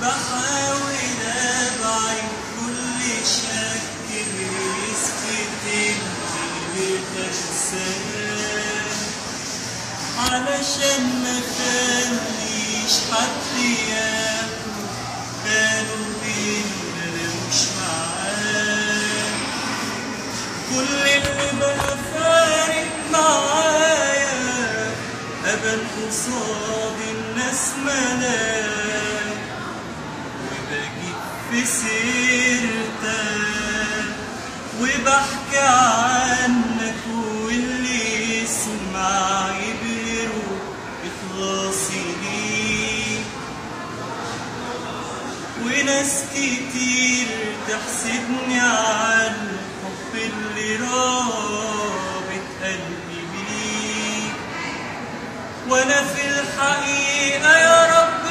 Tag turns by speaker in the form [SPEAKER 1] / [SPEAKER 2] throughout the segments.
[SPEAKER 1] بحاول ابعد كل شك يسكت اللي بتنساه علشان ما خليش حد ياخد باله ان انا مش معاه كل اللي بقى فارق معايا ابان قصاد الناس ملاك وبجيب في سيرتك وبحكي عنك واللي يسمع يبهره إخلاصي ليك وناس كتير تحسدني على الحب اللي رابط قلبي بيك وانا في الحقيقة يا رب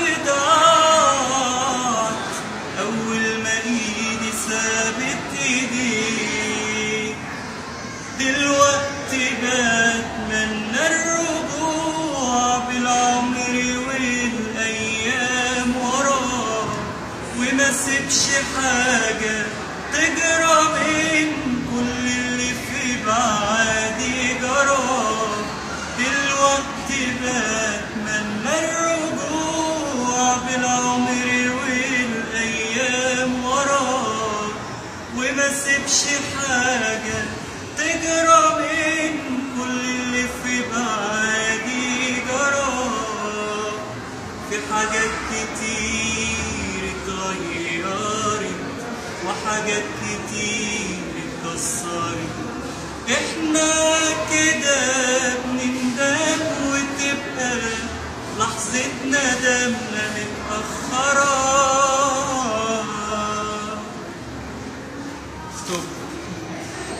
[SPEAKER 1] ضاعت اول ما ايدي سابت ايديك دلوقتي بتمنى الرجوع بالعمر والايام وراه وما سيبش حاجة تجرى من كل اللي في بعادي جراه دلوقتي بتمنى الرجوع بالعمر والايام وراه وما سيبش حاجة تجرى من كل اللي في بعادي جراه في حاجات كتير اتغيرت وحاجات كتير اتكسرت احنا كده بنندم وتبقى لحظة ندمنا متأخرة ستوب